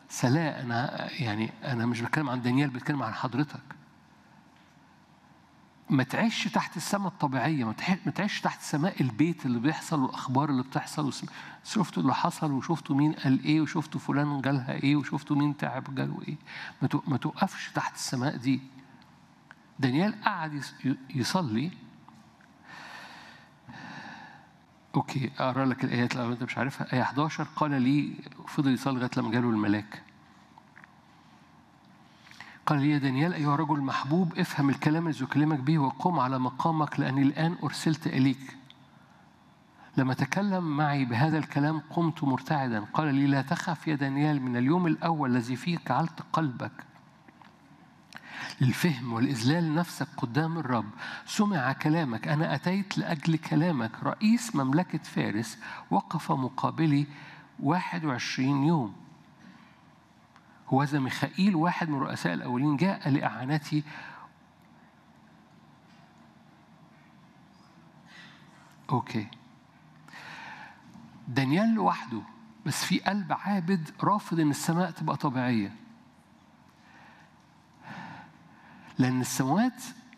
سلاء أنا يعني أنا مش بتكلم عن دانيال بتكلم عن حضرتك ما تعيش تحت السماء الطبيعية ما تح- ما تعيش تحت سماء البيت اللي بيحصل والأخبار اللي بتحصل وسم- شفتوا اللي حصل وشفتوا مين قال إيه وشفتوا فلان جالها إيه وشفتوا مين تعب جاله إيه ما تو- ما توقفش تحت السماء دي دانيال قعد يص- يصلي اوكي اقرا لك الايات لو انت مش عارفها ايه 11 قال لي فضل يصلي لغايه لما جاله الملاك قال لي يا دانيال ايها الرجل المحبوب افهم الكلام الذي اكلمك به وقم على مقامك لاني الان ارسلت اليك لما تكلم معي بهذا الكلام قمت مرتعدا قال لي لا تخف يا دانيال من اليوم الاول الذي فيه جعلت قلبك للفهم والإذلال نفسك قدام الرب سمع كلامك أنا أتيت لأجل كلامك رئيس مملكة فارس وقف مقابلي 21 يوم هوذا ميخائيل واحد من رؤساء الأولين جاء لإعانتي أوكي دانيال لوحده بس في قلب عابد رافض إن السماء تبقى طبيعية لأن السماوات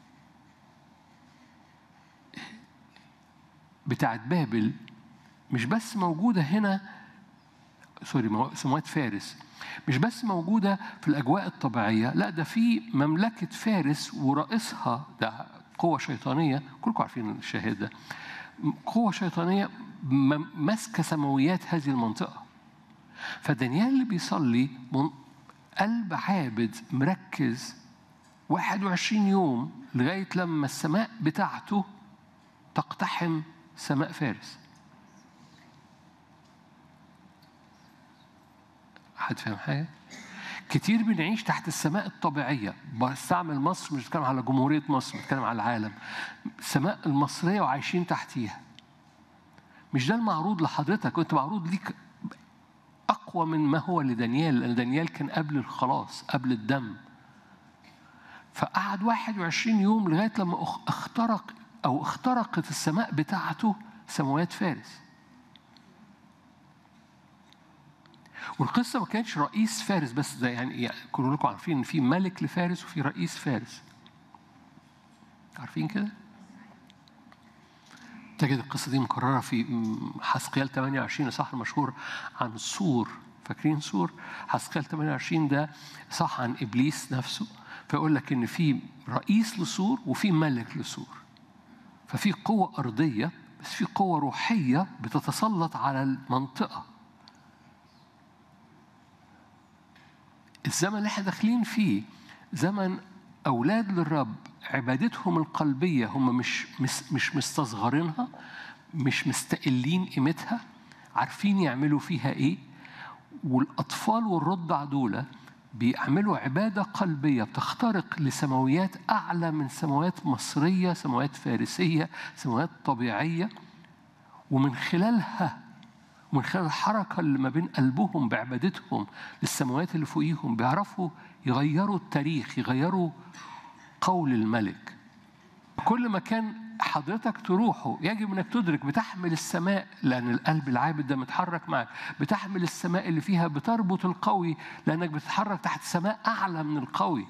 بتاعت بابل مش بس موجودة هنا سوري مو- سماوات فارس مش بس موجودة في الأجواء الطبيعية لا ده في مملكة فارس ورئيسها ده قوة شيطانية كلكم عارفين الشاهد ده قوة شيطانية م- ماسكة سماويات هذه المنطقة فدانيال اللي بيصلي من قلب عابد مركز 21 يوم لغاية لما السماء بتاعته تقتحم سماء فارس حد فاهم حاجة؟ كتير بنعيش تحت السماء الطبيعية بستعمل مصر مش بتكلم على جمهورية مصر بتكلم على العالم السماء المصرية وعايشين تحتيها مش ده المعروض لحضرتك وانت معروض ليك أقوى من ما هو لدانيال لأن دانيال كان قبل الخلاص قبل الدم فقعد 21 يوم لغايه لما أخ- اخترق او اخترقت السماء بتاعته سماوات فارس. والقصه ما كانتش رئيس فارس بس ده يعني يعني كلكم عارفين ان في ملك لفارس وفي رئيس فارس. عارفين كده؟ تجد القصه دي مكرره في م- حسقيال 28 صح المشهور عن سور فاكرين سور حسقيال 28 ده صح عن ابليس نفسه فيقول لك ان في رئيس لسور وفي ملك لسور ففي قوه ارضيه بس في قوه روحيه بتتسلط على المنطقه الزمن اللي احنا داخلين فيه زمن اولاد للرب عبادتهم القلبيه هم مش مش, مش مستصغرينها مش مستقلين قيمتها عارفين يعملوا فيها ايه والاطفال والرضع دول بيعملوا عباده قلبيه بتخترق لسماويات اعلى من سماوات مصريه سماوات فارسيه سماوات طبيعيه ومن خلالها ومن خلال الحركة اللي ما بين قلبهم بعبادتهم للسماوات اللي فوقيهم بيعرفوا يغيروا التاريخ يغيروا قول الملك كل مكان حضرتك تروحه يجب انك تدرك بتحمل السماء لان القلب العابد ده متحرك معك بتحمل السماء اللي فيها بتربط القوي لانك بتتحرك تحت سماء اعلى من القوي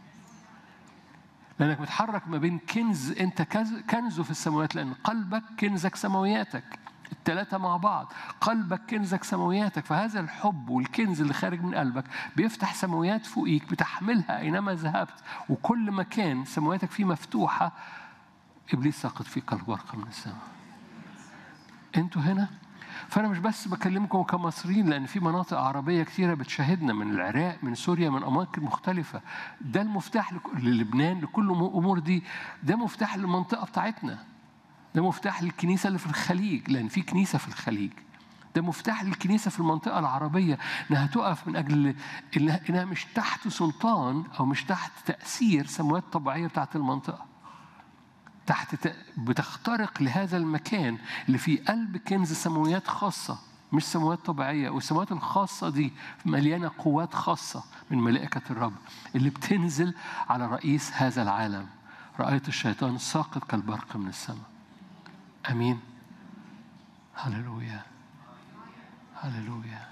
لانك بتحرك ما بين كنز انت كز- كنزه في السماوات لان قلبك كنزك سماوياتك الثلاثة مع بعض قلبك كنزك سماوياتك فهذا الحب والكنز اللي خارج من قلبك بيفتح سماويات فوقيك بتحملها أينما ذهبت وكل مكان سماوياتك فيه مفتوحة إبليس ساقط فيك كالبرقة من السماء أنتوا هنا فأنا مش بس بكلمكم كمصريين لأن في مناطق عربية كثيرة بتشاهدنا من العراق من سوريا من أماكن مختلفة ده المفتاح لك- للبنان لكل الأمور دي ده مفتاح للمنطقة بتاعتنا ده مفتاح للكنيسة اللي في الخليج لأن في كنيسة في الخليج ده مفتاح للكنيسة في المنطقة العربية إنها تقف من أجل إنها, إنها مش تحت سلطان أو مش تحت تأثير سموات طبيعية بتاعت المنطقة تحت ت... بتخترق لهذا المكان اللي فيه قلب كنز سماويات خاصة مش سماوات طبيعية والسماوات الخاصة دي مليانة قوات خاصة من ملائكة الرب اللي بتنزل على رئيس هذا العالم رأيت الشيطان ساقط كالبرق من السماء امين هللويا هللويا